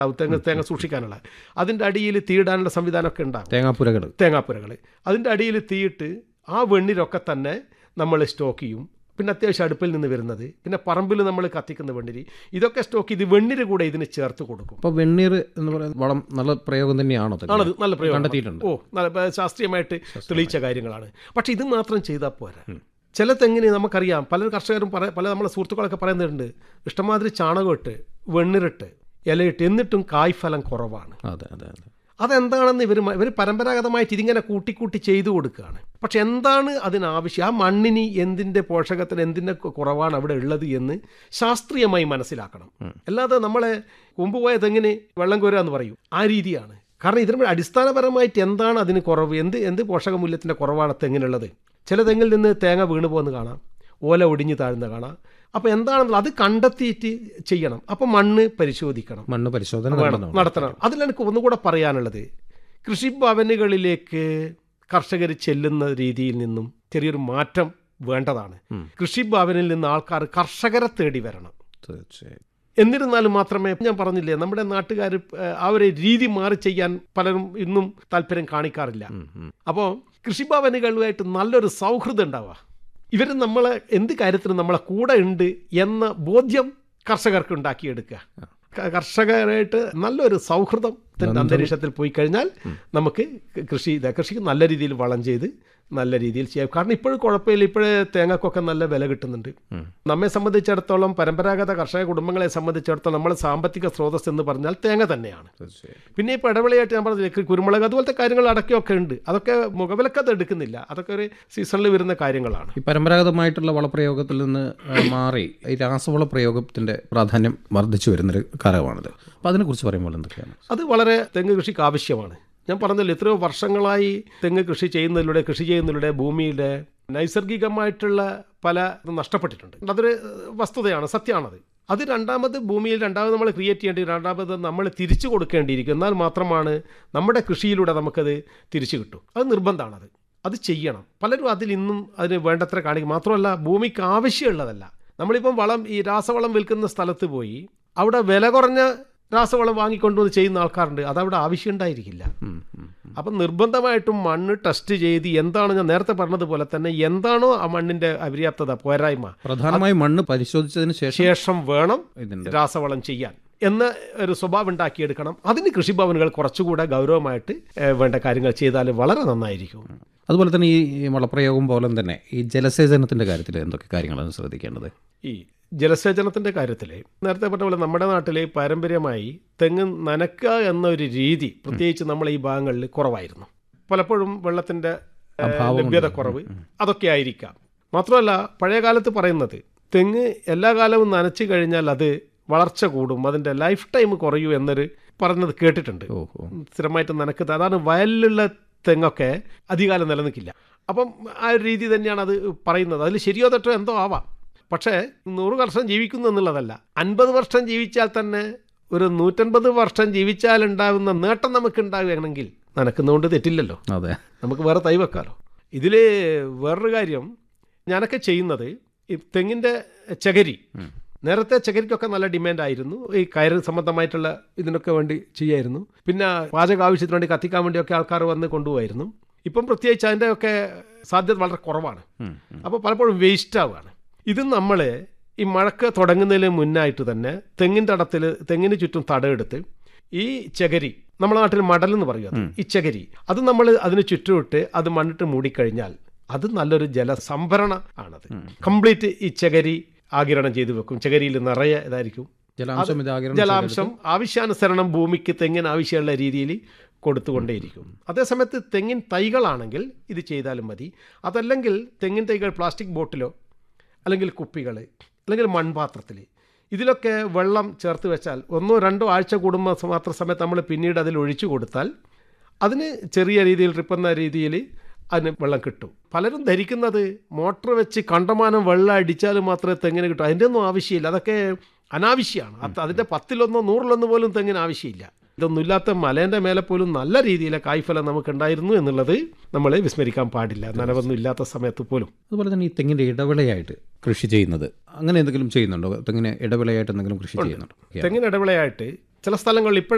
തേങ്ങ തേങ്ങ സൂക്ഷിക്കാനുള്ള അതിൻ്റെ അടിയിൽ തീയിടാനുള്ള സംവിധാനമൊക്കെ ഉണ്ടാകും തേങ്ങാപ്പുരകൾ തേങ്ങാപ്പുരകൾ അതിൻ്റെ അടിയിൽ തീയിട്ട് ആ വെണ്ണീരൊക്കെ തന്നെ നമ്മൾ സ്റ്റോക്ക് ചെയ്യും പിന്നെ അത്യാവശ്യം അടുപ്പിൽ നിന്ന് വരുന്നത് പിന്നെ പറമ്പിൽ നമ്മൾ കത്തിക്കുന്ന വെണ്ണീര് ഇതൊക്കെ സ്റ്റോക്ക് ചെയ്ത് വെണ്ണീര് കൂടെ ഇതിന് ചേർത്ത് കൊടുക്കും അപ്പോൾ വെണ്ണീർ എന്ന് പറയുന്ന വളം നല്ല പ്രയോഗം തന്നെയാണോ തെങ്ങിന്? ആണത് നല്ല പ്രയോഗം കണ്ടെത്തിയിട്ടുണ്ട് ഓ നല്ല ഇപ്പൊ ശാസ്ത്രീയമായിട്ട് തെളിയിച്ച കാര്യങ്ങളാണ് പക്ഷെ ഇത് മാത്രം ചെയ്താൽ പോരാ ചില തെങ്ങിന് നമുക്കറിയാം പല കർഷകരും പറ പല നമ്മളെ സുഹൃത്തുക്കളൊക്കെ പറയുന്നുണ്ട് ഇഷ്ടമാതിരി ചാണകമിട്ട് വെണ്ണിറിട്ട് ഇലയിട്ട് എന്നിട്ടും കായ്ഫലം കുറവാണ് അതെ അതെ അതെ അതെന്താണെന്ന് ഇവർ ഇവർ പരമ്പരാഗതമായിട്ട് ഇതിങ്ങനെ കൂട്ടിക്കൂട്ടി ചെയ്തു കൊടുക്കുകയാണ് പക്ഷെ എന്താണ് അതിനാവശ്യം ആ മണ്ണിന് എന്തിൻ്റെ പോഷകത്തിന് എന്തിൻ്റെ കുറവാണ് അവിടെ ഉള്ളത് എന്ന് ശാസ്ത്രീയമായി മനസ്സിലാക്കണം അല്ലാതെ നമ്മളെ കൊമ്പുപോയ തെങ്ങിന് വെള്ളം കോരുക എന്ന് പറയും ആ രീതിയാണ് കാരണം ഇതിന് അടിസ്ഥാനപരമായിട്ട് എന്താണ് അതിന് കുറവ് എന്ത് എന്ത് പോഷകമൂല്യത്തിൻ്റെ കുറവാണ് തെങ്ങിനുള്ളത് ചില തെങ്ങിൽ നിന്ന് തേങ്ങ വീണ് പോകുന്നത് കാണാം ഓല ഒടിഞ്ഞ് താഴ്ന്ന കാണാം അപ്പോൾ എന്താണെന്നുള്ളത് അത് കണ്ടെത്തിയിട്ട് ചെയ്യണം അപ്പോൾ മണ്ണ് പരിശോധിക്കണം മണ്ണ് പരിശോധന വേണം നടത്തണം. നടത്തണം അതിൽ എനിക്ക് ഒന്നുകൂടെ പറയാനുള്ളത് കൃഷിഭവനുകളിലേക്ക് കർഷകർ ചെല്ലുന്ന രീതിയിൽ നിന്നും ചെറിയൊരു മാറ്റം വേണ്ടതാണ് കൃഷിഭവനിൽ നിന്ന് ആൾക്കാർ കർഷകരെ തേടി വരണം തീർച്ചയായും എന്നിരുന്നാലും മാത്രമേ ഞാൻ പറഞ്ഞില്ലേ നമ്മുടെ നാട്ടുകാർ ആ ഒരു രീതി മാറി ചെയ്യാൻ പലരും ഇന്നും താല്പര്യം കാണിക്കാറില്ല ഉം, ഉം. അപ്പോൾ കൃഷിഭവനുകളുമായിട്ട് നല്ലൊരു സൗഹൃദം ഉണ്ടാവുക ഇവർ നമ്മളെ എന്ത് കാര്യത്തിനും നമ്മളെ കൂടെ ഉണ്ട് എന്ന ബോധ്യം കർഷകർക്ക് ഉണ്ടാക്കിയെടുക്കുക ക- കർഷകരായിട്ട് നല്ലൊരു സൗഹൃദം അന്തരീക്ഷത്തിൽ പോയി കഴിഞ്ഞാൽ നമുക്ക് കൃഷി ഇതാ കൃഷിക്ക് നല്ല രീതിയിൽ വളം ചെയ്ത് നല്ല രീതിയിൽ ചെയ്യാം കാരണം ഇപ്പോഴും കുഴപ്പമില്ല ഇപ്പോഴേ തേങ്ങക്കൊക്കെ നല്ല വില കിട്ടുന്നുണ്ട് നമ്മെ സംബന്ധിച്ചിടത്തോളം പരമ്പരാഗത കർഷക കുടുംബങ്ങളെ സംബന്ധിച്ചിടത്തോളം നമ്മളെ സാമ്പത്തിക സ്രോതസ് എന്ന് പറഞ്ഞാൽ തേങ്ങ തന്നെയാണ് തീർച്ചയായും പിന്നെ ഇപ്പോൾ ഇടവിളയായിട്ട് ഞാൻ പറഞ്ഞില്ലേ കു- കുരുമുളക് അതുപോലത്തെ കാര്യങ്ങൾ അടക്കമൊക്കെ ഉണ്ട് അതൊക്കെ മുഖവിലക്കത് എടുക്കുന്നില്ല അതൊക്കെ ഒരു സീസണിൽ വരുന്ന കാര്യങ്ങളാണ് ഈ പരമ്പരാഗതമായിട്ടുള്ള വളപ്രയോഗത്തിൽ നിന്ന് ആ, മാറി ഈ രാസവള പ്രയോഗത്തിന്റെ പ്രാധാന്യം വർദ്ധിച്ചു വരുന്നൊരു കാലമാണിത് അപ്പോൾ അതിനെക്കുറിച്ച് പറയുമ്പോൾ എന്തൊക്കെയാണ് അത് വളരെ തെങ്ങ് കൃഷിക്ക് ആവശ്യമാണ് ഞാൻ പറഞ്ഞല്ലോ എത്രയോ വർഷങ്ങളായി തെങ്ങ് കൃഷി ചെയ്യുന്നതിലൂടെ കൃഷി ചെയ്യുന്നതിലൂടെ ഭൂമിയുടെ നൈസർഗികമായിട്ടുള്ള പല ഇതും നഷ്ടപ്പെട്ടിട്ടുണ്ട് അതൊരു വസ്തുതയാണ് സത്യമാണത് അത് രണ്ടാമത് ഭൂമിയിൽ രണ്ടാമത് നമ്മൾ ക്രിയേറ്റ് ചെയ്യേണ്ടി രണ്ടാമത് നമ്മൾ തിരിച്ചു കൊടുക്കേണ്ടിയിരിക്കും എന്നാൽ മാത്രമാണ് നമ്മുടെ കൃഷിയിലൂടെ നമുക്കത് തിരിച്ചു കിട്ടും അത് നിർബന്ധമാണത് അത് ചെയ്യണം പലരും അതിൽ ഇന്നും അതിന് വേണ്ടത്ര കാണിക്കും മാത്രമല്ല ഭൂമിക്ക് ആവശ്യമുള്ളതല്ല നമ്മളിപ്പം വളം ഈ രാസവളം വിൽക്കുന്ന സ്ഥലത്ത് പോയി അവിടെ വില കുറഞ്ഞ രാസവളം വാങ്ങിക്കൊണ്ടുവന്ന് ചെയ്യുന്ന ആൾക്കാരുണ്ട് അതവിടെ ആവശ്യമുണ്ടായിരിക്കില്ല ഉം, ഉം. അപ്പം നിർബന്ധമായിട്ടും മണ്ണ് ടെസ്റ്റ് ചെയ്ത് എന്താണ് ഞാൻ നേരത്തെ പറഞ്ഞതുപോലെ തന്നെ എന്താണോ ആ മണ്ണിന്റെ അപര്യാപ്തത പോരായ്മ പ്രധാനമായും മണ്ണ് പരിശോധിച്ചതിന് ശേഷം ശേഷം വേണം ഇതിന്റെ രാസവളം ചെയ്യാൻ എന്ന ഒരു സ്വഭാവം ഉണ്ടാക്കിയെടുക്കണം അതിന് കൃഷിഭവനുകൾ കുറച്ചുകൂടെ ഗൗരവമായിട്ട് ഏഹ്, വേണ്ട കാര്യങ്ങൾ ചെയ്താൽ വളരെ നന്നായിരിക്കും അതുപോലെ തന്നെ ഈ ഈ വളപ്രയോഗം പോലെ തന്നെ ഈ ജലസേചനത്തിന്റെ കാര്യത്തിൽ എന്തൊക്കെ കാര്യങ്ങളാണ് ശ്രദ്ധിക്കേണ്ടത് ഈ ജലസേചനത്തിന്റെ കാര്യത്തിൽ നേരത്തെ പറഞ്ഞ പോലെ നമ്മുടെ നാട്ടിൽ പാരമ്പര്യമായി തെങ്ങ് നനക്കുക എന്ന ഒരു രീതി പ്രത്യേകിച്ച് നമ്മളെ ഈ ഭാഗങ്ങളിൽ കുറവായിരുന്നു പലപ്പോഴും വെള്ളത്തിന്റെ ഏഹ്, അഭാവം കൊണ്ട്. ലഭ്യത കുറവ് അതൊക്കെ ആയിരിക്കാം മാത്രമല്ല പഴയ കാലത്ത് പറയുന്നത് തെങ്ങ് എല്ലാ കാലവും നനച്ചു കഴിഞ്ഞാൽ അത് വളർച്ച കൂടും അതിന്റെ ലൈഫ് ടൈം കുറയൂ എന്നൊരു പറഞ്ഞത് കേട്ടിട്ടുണ്ട് ഓ ഓ സ്ഥിരമായിട്ട് നനക്കുന്നത് അതാണ് വയലിലുള്ള തെങ്ങൊക്കെ അധികാലം നിലനിൽക്കില്ല അപ്പം ആ ഒരു രീതി തന്നെയാണ് അത് പറയുന്നത് അതിൽ ശരിയോ തെറ്റോ എന്തോ ആവാം പക്ഷേ നൂറ് വർഷം ജീവിക്കുന്നു എന്നുള്ളതല്ല അൻപത് വർഷം ജീവിച്ചാൽ തന്നെ ഒരു നൂറ്റൻപത് വർഷം ജീവിച്ചാൽ ഉണ്ടാകുന്ന നേട്ടം നമുക്ക് ഉണ്ടാകുകയാണെങ്കിൽ നനക്കുന്നതുകൊണ്ട് തെറ്റില്ലല്ലോ അതെ നമുക്ക് വേറെ തൈ വെക്കാമല്ലോ ഇതിൽ വേറൊരു കാര്യം ഞാനൊക്കെ ചെയ്യുന്നത് ഈ തെങ്ങിൻ്റെ ചകരി നേരത്തെ ചകരിക്കൊക്കെ നല്ല ഡിമാൻഡ് ആയിരുന്നു ഈ കയറ് സംബന്ധമായിട്ടുള്ള ഇതിനൊക്കെ വേണ്ടി ചെയ്യായിരുന്നു പിന്നെ പാചക ആവശ്യത്തിന് വേണ്ടി കത്തിക്കാൻ വേണ്ടിയൊക്കെ ആൾക്കാർ വന്ന് കൊണ്ടുപോകായിരുന്നു ഇപ്പം പ്രത്യേകിച്ച് അതിൻ്റെ ഒക്കെ സാധ്യത വളരെ കുറവാണ് ഉം, അപ്പോൾ പലപ്പോഴും വേസ്റ്റ് ആവുകയാണ് ഇത് നമ്മൾ ഈ മഴക്ക് തുടങ്ങുന്നതിന് മുന്നായിട്ട് തന്നെ തെങ്ങിൻ്റെ അടത്തിൽ തെങ്ങിന് ചുറ്റും തടയെടുത്ത് ഈ ചകരി നമ്മുടെ നാട്ടിൽ മടൽ എന്ന് പറയും അത്. ഈ ചകരി അത് നമ്മൾ അതിന് ചുറ്റുമിട്ട് അത് മണ്ണിട്ട് മൂടിക്കഴിഞ്ഞാൽ അത് നല്ലൊരു ജലസംഭരണ ആണത് കംപ്ലീറ്റ് ഈ ചകരി ആകിരണം ചെയ്ത് വെക്കും ചകരിയിൽ നിറയെ ഇതായിരിക്കും ജലാംശം ഇതാകിരണം ജലാംശം ആവശ്യാനുസരണം ഭൂമിക്ക് തെങ്ങിന് ആവശ്യമുള്ള രീതിയിൽ കൊടുത്തുകൊണ്ടേയിരിക്കും അതേസമയത്ത് തെങ്ങിൻ തൈകളാണെങ്കിൽ ഇത് ചെയ്താലും മതി അതല്ലെങ്കിൽ തെങ്ങിൻ തൈകൾ പ്ലാസ്റ്റിക് ബോട്ടിലോ അല്ലെങ്കിൽ കുപ്പികൾ അല്ലെങ്കിൽ മൺപാത്രത്തിൽ ഇതിലൊക്കെ വെള്ളം ചേർത്ത് വെച്ചാൽ ഒന്നോ രണ്ടോ ആഴ്ച കൂടുമ്പോൾ മാത്രം സമയത്ത് നമ്മൾ പിന്നീട് അതിൽ ഒഴിച്ചു കൊടുത്താൽ അതിന് ചെറിയ രീതിയിൽ ട്രിപ്പെന്ന രീതിയിൽ അതിന് വെള്ളം കിട്ടും പലരും ധരിക്കുന്നത് മോട്ടർ വെച്ച് കണ്ടമാനം വെള്ളം അടിച്ചാൽ മാത്രമേ തെങ്ങിന് കിട്ടൂ അതിൻ്റെ ഒന്നും ആവശ്യമില്ല അതൊക്കെ അനാവശ്യമാണ് അത് അതിൻ്റെ പത്തിലൊന്നോ നൂറിലൊന്നോ പോലും തെങ്ങിന് ആവശ്യമില്ല ഇതൊന്നുമില്ലാത്ത മലേൻ്റെ മേലെ പോലും നല്ല രീതിയിലെ കായ്ഫലം നമുക്കുണ്ടായിരുന്നു എന്നുള്ളത് നമ്മൾ വിസ്മരിക്കാൻ പാടില്ല നനവൊന്നും ഇല്ലാത്ത സമയത്ത് പോലും അതുപോലെ തന്നെ ഈ തെങ്ങിന്റെ ഇടവിളയായിട്ട് കൃഷി ചെയ്യുന്നത് അങ്ങനെ എന്തെങ്കിലും ചെയ്യുന്നുണ്ടോ തെങ്ങിന് ഇടവിളയായിട്ട് എന്തെങ്കിലും കൃഷി ചെയ്യുന്നുണ്ടോ തെങ്ങിന് ഇടവിളയായിട്ട് ചില സ്ഥലങ്ങളിൽ ഇപ്പോൾ